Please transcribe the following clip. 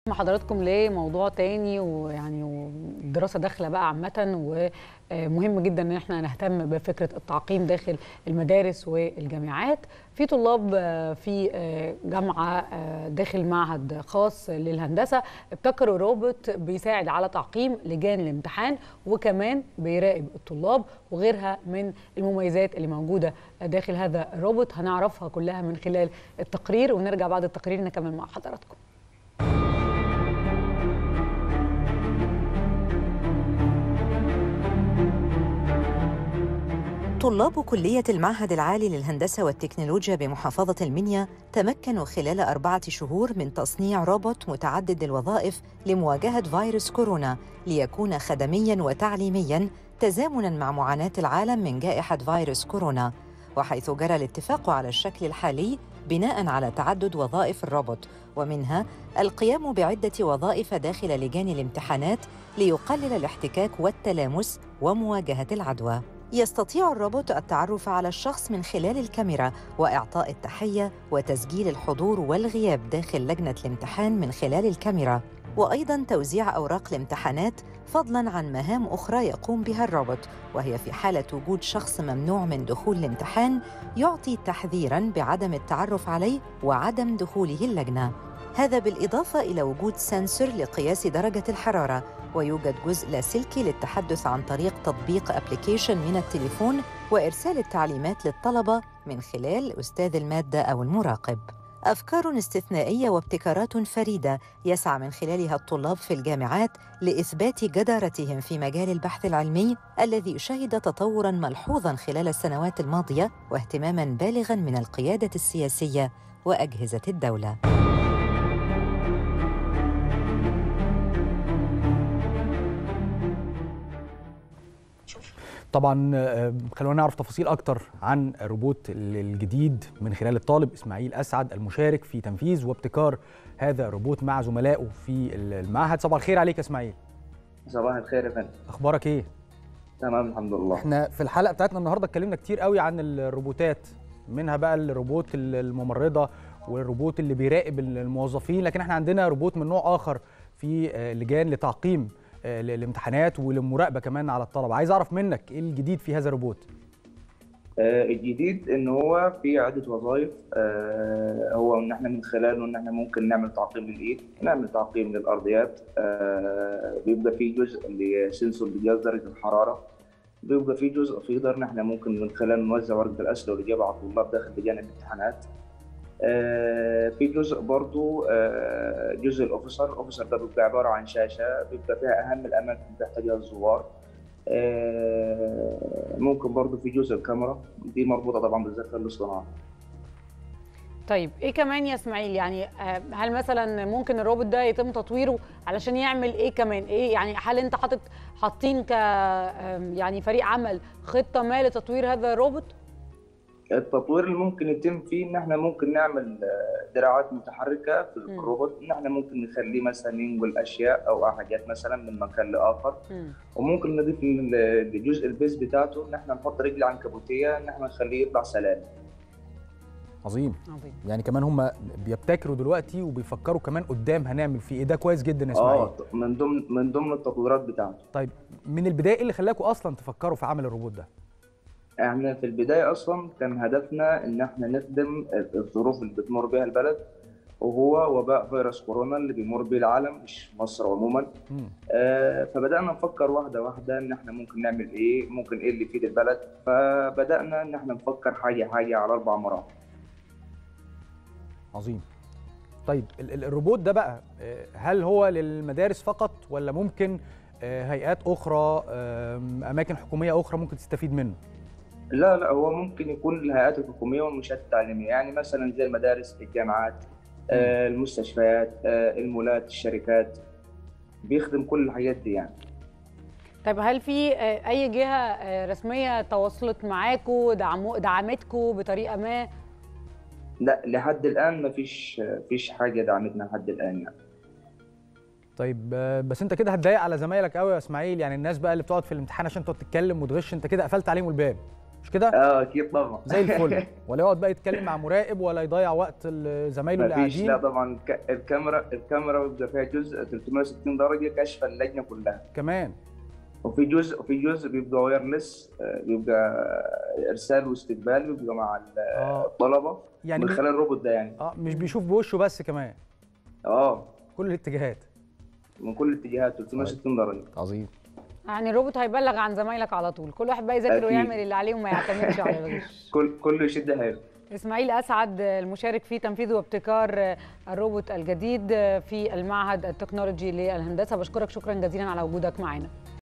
مع حضراتكم لموضوع تاني ويعني والدراسه داخله بقى عامه ومهم جدا ان احنا نهتم بفكره التعقيم داخل المدارس والجامعات في طلاب في جامعه داخل معهد خاص للهندسه ابتكروا روبوت بيساعد على تعقيم لجان الامتحان وكمان بيراقب الطلاب وغيرها من المميزات اللي موجوده داخل هذا الروبوت هنعرفها كلها من خلال التقرير ونرجع بعد التقرير نكمل مع حضراتكم طلاب كلية المعهد العالي للهندسة والتكنولوجيا بمحافظة المنيا تمكنوا خلال أربعة شهور من تصنيع روبوت متعدد الوظائف لمواجهة فيروس كورونا ليكون خدمياً وتعليمياً تزامناً مع معاناة العالم من جائحة فيروس كورونا وحيث جرى الاتفاق على الشكل الحالي بناء على تعدد وظائف الروبوت ومنها القيام بعدة وظائف داخل لجان الامتحانات ليقلل الاحتكاك والتلامس ومواجهة العدوى يستطيع الروبوت التعرف على الشخص من خلال الكاميرا واعطاء التحيه وتسجيل الحضور والغياب داخل لجنه الامتحان من خلال الكاميرا وايضا توزيع اوراق الامتحانات فضلا عن مهام اخرى يقوم بها الروبوت وهي في حاله وجود شخص ممنوع من دخول الامتحان يعطي تحذيرا بعدم التعرف عليه وعدم دخوله اللجنه هذا بالإضافة إلى وجود سنسور لقياس درجة الحرارة ويوجد جزء لاسلكي للتحدث عن طريق تطبيق أبليكيشن من التليفون وإرسال التعليمات للطلبة من خلال أستاذ المادة أو المراقب أفكار استثنائية وابتكارات فريدة يسعى من خلالها الطلاب في الجامعات لإثبات جدارتهم في مجال البحث العلمي الذي شهد تطوراً ملحوظاً خلال السنوات الماضية واهتماماً بالغاً من القيادة السياسية وأجهزة الدولة. طبعا خلونا نعرف تفاصيل اكتر عن الروبوت الجديد من خلال الطالب اسماعيل اسعد المشارك في تنفيذ وابتكار هذا الروبوت مع زملائه في المعهد صباح الخير عليك يا اسماعيل صباح الخير يا فندم اخبارك ايه تمام الحمد لله احنا في الحلقه بتاعتنا النهارده اتكلمنا كتير قوي عن الروبوتات منها بقى الروبوت الممرضه والروبوت اللي بيراقب الموظفين لكن احنا عندنا روبوت من نوع اخر في لجان لتعقيم الامتحانات وللمراقبه كمان على الطلبه عايز اعرف منك ايه الجديد في هذا الروبوت آه الجديد ان هو في عده وظائف آه هو ان احنا من خلاله ان احنا ممكن نعمل تعقيم للايد نعمل تعقيم للارضيات آه بيبقى في جزء لسنسور لقياس درجه الحراره بيبقى في جزء في ان احنا ممكن من خلاله نوزع ورقه الاسئله والاجابه على الطلاب داخل لجان الامتحانات آه في جزء برضو آه جزء الاوفيسر الاوفيسر ده بيبقى عباره عن شاشه بيبقى فيها اهم الاماكن اللي بيحتاجها الزوار آه ممكن برضو في جزء الكاميرا دي مربوطه طبعا بالذكاء الاصطناعي طيب ايه كمان يا اسماعيل يعني هل مثلا ممكن الروبوت ده يتم تطويره علشان يعمل ايه كمان ايه يعني هل انت حاطط حاطين ك يعني فريق عمل خطه ما لتطوير هذا الروبوت التطوير اللي ممكن يتم فيه ان احنا ممكن نعمل دراعات متحركه في الروبوت ان احنا ممكن نخليه مثلا ينقل اشياء او حاجات مثلا من مكان لاخر م. وممكن نضيف لجزء البيز بتاعته ان احنا نحط رجل عنكبوتيه ان احنا نخليه يطلع سلالم عظيم عظيم يعني كمان هم بيبتكروا دلوقتي وبيفكروا كمان قدام هنعمل فيه ايه ده كويس جدا يا اسماعيل اه من ضمن من ضمن التطويرات بتاعته طيب من البدايه ايه اللي خلاكم اصلا تفكروا في عمل الروبوت ده احنا في البداية أصلا كان هدفنا إن احنا نخدم الظروف اللي بتمر بها البلد وهو وباء فيروس كورونا اللي بيمر بيه العالم مش مصر عموما آه فبدأنا نفكر واحدة واحدة إن احنا ممكن نعمل إيه ممكن إيه اللي يفيد البلد فبدأنا إن احنا نفكر حاجة حاجة على أربع مراحل عظيم طيب الروبوت ده بقى هل هو للمدارس فقط ولا ممكن هيئات أخرى أماكن حكومية أخرى ممكن تستفيد منه؟ لا لا هو ممكن يكون الهيئات الحكوميه والمنشات التعليميه يعني مثلا زي المدارس الجامعات آه المستشفيات آه المولات الشركات بيخدم كل الحاجات دي يعني طيب هل في آه اي جهه رسميه تواصلت معاكم دعمو دعمتكم بطريقه ما لا لحد الان ما فيش فيش حاجه دعمتنا لحد الان يعني طيب بس انت كده هتضايق على زمايلك قوي يا اسماعيل يعني الناس بقى اللي بتقعد في الامتحان عشان تقعد تتكلم وتغش انت كده قفلت عليهم الباب مش كده اه اكيد طبعا زي الفل ولا يقعد بقى يتكلم مع مراقب ولا يضيع وقت ال- زمايله اللي مفيش لا قاعدين طبعا ك- الكاميرا الكاميرا بيبقى فيها جزء 360 درجه كشف اللجنه كلها كمان وفي جزء وفي جزء بيبقى وايرلس آه، بيبقى ارسال واستقبال بيبقى مع ال- اه الطلبه يعني من خلال الروبوت ده يعني اه مش بيشوف بوشه بس كمان اه كل الاتجاهات من كل الاتجاهات 360 درجه عظيم يعني الروبوت هيبلغ عن زمايلك على طول كل واحد بقى يذاكر أكيد. ويعمل اللي عليه وما يعتمدش على الغش كل كله يشد حيله اسماعيل اسعد المشارك في تنفيذ وابتكار الروبوت الجديد في المعهد التكنولوجي للهندسه بشكرك شكرا جزيلا على وجودك معنا